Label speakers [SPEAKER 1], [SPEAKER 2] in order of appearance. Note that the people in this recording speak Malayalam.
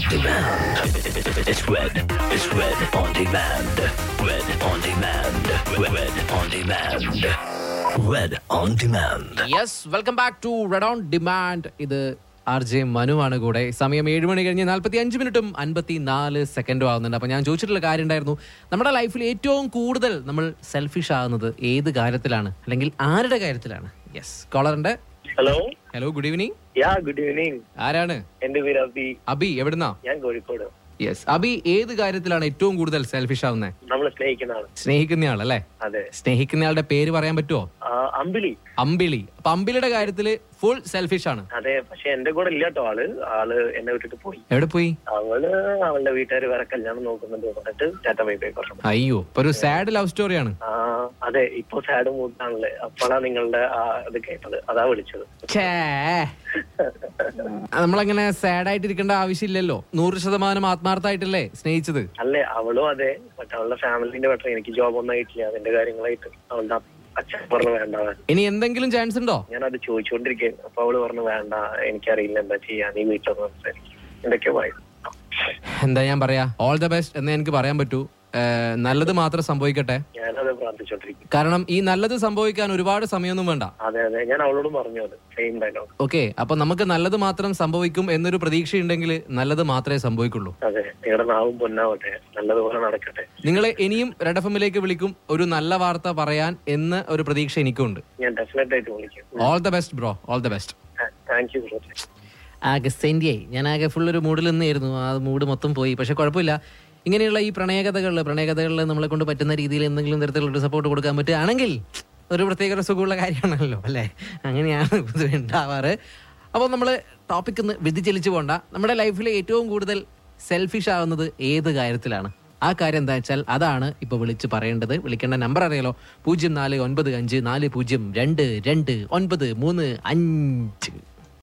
[SPEAKER 1] demand. It's red. It's red on demand. Red on demand. Red on demand. Red on demand.
[SPEAKER 2] Yes welcome back to red on demand ഇത് ആർ ജെ മനുവാണ് കൂടെ സമയം ഏഴ് മണി കഴിഞ്ഞ് നാൽപ്പത്തി അഞ്ച് മിനിറ്റും അൻപത്തി നാല് സെക്കൻഡും ആകുന്നുണ്ട് അപ്പോൾ ഞാൻ ചോദിച്ചിട്ടുള്ള കാര്യം ഉണ്ടായിരുന്നു നമ്മുടെ ലൈഫിൽ ഏറ്റവും കൂടുതൽ നമ്മൾ സെൽഫിഷ് ആകുന്നത് ഏത് കാര്യത്തിലാണ് അല്ലെങ്കിൽ ആരുടെ കാര്യത്തിലാണ് യെസ് കോളറിന്റെ
[SPEAKER 3] hello
[SPEAKER 2] hello good evening
[SPEAKER 3] yeah good evening
[SPEAKER 2] ആരാണ്
[SPEAKER 3] എന്റെ പേര് അബി
[SPEAKER 2] അബി എവിടുന്നാ
[SPEAKER 3] ഞാൻ കോഴിക്കോട്
[SPEAKER 2] യെസ് അബി ഏത് കാര്യത്തിലാണ് ഏറ്റവും കൂടുതൽ സെൽഫിഷ് ആവുന്നത്
[SPEAKER 3] നമ്മൾ സ്നേഹിക്കുന്ന ആള്
[SPEAKER 2] സ്നേഹിക്കുന്നയാളല്ലേ
[SPEAKER 3] അതെ
[SPEAKER 2] സ്നേഹിക്കുന്നയാളുടെ പേര് പറയാൻ പറ്റുമോ
[SPEAKER 3] ആ, അമ്പിളി
[SPEAKER 2] അമ്പിളി അപ്പൊ അമ്പിളിയുടെ കാര്യത്തില് ഫുൾ സെൽഫിഷ് ആണ്
[SPEAKER 3] അതെ പക്ഷെ എന്റെ കൂടെ ഇല്ല കേട്ടോ ആള് ആള് എന്നെ വിട്ടിട്ട് പോയി
[SPEAKER 2] എവിടെ പോയി
[SPEAKER 3] അവള് അവളുടെ വീട്ടുകാർ വേറെ കല്യാണം നോക്കുന്നുണ്ട് പറഞ്ഞിട്ട് ടാറ്റ ബൈ ബൈ പറഞ്ഞു
[SPEAKER 2] അയ്യോ ഇപ്പൊ ഒരു സാഡ് ലവ് സ്റ്റോറിയാണ്
[SPEAKER 3] ആ അതെ ഇപ്പൊ സാഡ് മൂഡാണല്ലേ അപ്പോഴാ നിങ്ങളുടെ ആ ഇത് കേട്ടത് അതാ വിളിച്ചത്
[SPEAKER 2] ഛേ. നമ്മളങ്ങനെ സാഡ് ആയിട്ടിരിക്കേണ്ട ആവശ്യമില്ലല്ലോ നൂറ് ശതമാനം ആത്മാർത്ഥമായിട്ടല്ലേ സ്നേഹിച്ചത്
[SPEAKER 3] അല്ലേ അവളും അതെ പക്ഷെ അവളുടെ ഫാമിലിന്റെ ബെറ്റർ എനിക്ക് ജോബ് ഒന്നും ആയിട്ടില്ല അതിന്റെ കാര്യങ്ങളായിട്ട് അവളുടെ അച്ഛൻ പറഞ്ഞു വേണ്ട
[SPEAKER 2] ഇനി എന്തെങ്കിലും ചാൻസ് ഉണ്ടോ
[SPEAKER 3] ഞാൻ അത് ചോദിച്ചുകൊണ്ടിരിക്കുകയായിരുന്നു അപ്പൊ അവള് പറഞ്ഞു വേണ്ട എനിക്കറിയില്ല എന്താ ചെയ്യാ നീ വീട്ടിലൊന്ന് സംസാരിക്കും എന്തൊക്കെയോ പറയും
[SPEAKER 2] എന്താ ഞാൻ പറയാ ഓൾ ദ ബെസ്റ്റ് എന്നേ എനിക്ക് പറയാൻ പറ്റൂ ഏഹ്, നല്ലത് മാത്രം സംഭവിക്കട്ടെ
[SPEAKER 3] ഞാനത് പ്രാർത്ഥിച്ചോണ്ടിരിക്കും
[SPEAKER 2] കാരണം ഈ നല്ലത് സംഭവിക്കാൻ ഒരുപാട് സമയമൊന്നും വേണ്ട
[SPEAKER 3] അതെ അതെ ഞാൻ അവളോടും പറഞ്ഞു അത് സെയിം ഡയലോഗ്
[SPEAKER 2] ഓക്കെ അപ്പൊ നമുക്ക് നല്ലത് മാത്രം സംഭവിക്കും എന്നൊരു പ്രതീക്ഷയുണ്ടെങ്കിൽ നല്ലത് മാത്രമേ സംഭവിക്കുള്ളൂ
[SPEAKER 3] അതെ നിങ്ങളുടെ നാവും പൊന്നാവട്ടെ നല്ലതുപോലെ നടക്കട്ടെ
[SPEAKER 2] നിങ്ങളെ ഇനിയും റെഡ് എഫ് എമ്മിലേക്ക് വിളിക്കും ഒരു നല്ല വാർത്ത പറയാൻ എന്ന് ഒരു പ്രതീക്ഷ എനിക്കുണ്ട്
[SPEAKER 3] ഞാൻ ഡെഫിനറ്റ് ആയിട്ട് വിളിക്കും
[SPEAKER 2] all the best bro all the best
[SPEAKER 3] thank you bro
[SPEAKER 2] ആകെ സെൻഡിയായി ഞാൻ ആകെ ഫുൾ ഒരു മൂഡിൽ നിന്നായിരുന്നു ആ മൂഡ് മൊത്തം പോയി പക്ഷെ കുഴപ്പമില്ല ഇങ്ങനെയുള്ള ഈ പ്രണയകഥകളിൽ പ്രണയകഥകളിൽ നമ്മളെ കൊണ്ട് പറ്റുന്ന രീതിയിൽ എന്തെങ്കിലും തരത്തിലുള്ള ഒരു സപ്പോർട്ട് കൊടുക്കാൻ പറ്റുകയാണെങ്കിൽ ഒരു പ്രത്യേക ഒരു സുഖമുള്ള കാര്യമാണല്ലോ അല്ലേ അങ്ങനെയാണ് പൊതുവെ ഉണ്ടാവാറ് അപ്പോൾ നമ്മൾ ടോപ്പിക് ഒന്ന് വ്യതിചലിച്ചു പോണ്ട നമ്മുടെ ലൈഫിൽ ഏറ്റവും കൂടുതൽ സെൽഫിഷ് ആവുന്നത് ഏത് കാര്യത്തിലാണ് ആ കാര്യം എന്താ വെച്ചാൽ അതാണ് ഇപ്പോൾ വിളിച്ച് പറയേണ്ടത് വിളിക്കേണ്ട നമ്പർ അറിയാലോ പൂജ്യം നാല് ഒൻപത് അഞ്ച് നാല് പൂജ്യം രണ്ട് രണ്ട് ഒൻപത് മൂന്ന് അഞ്ച്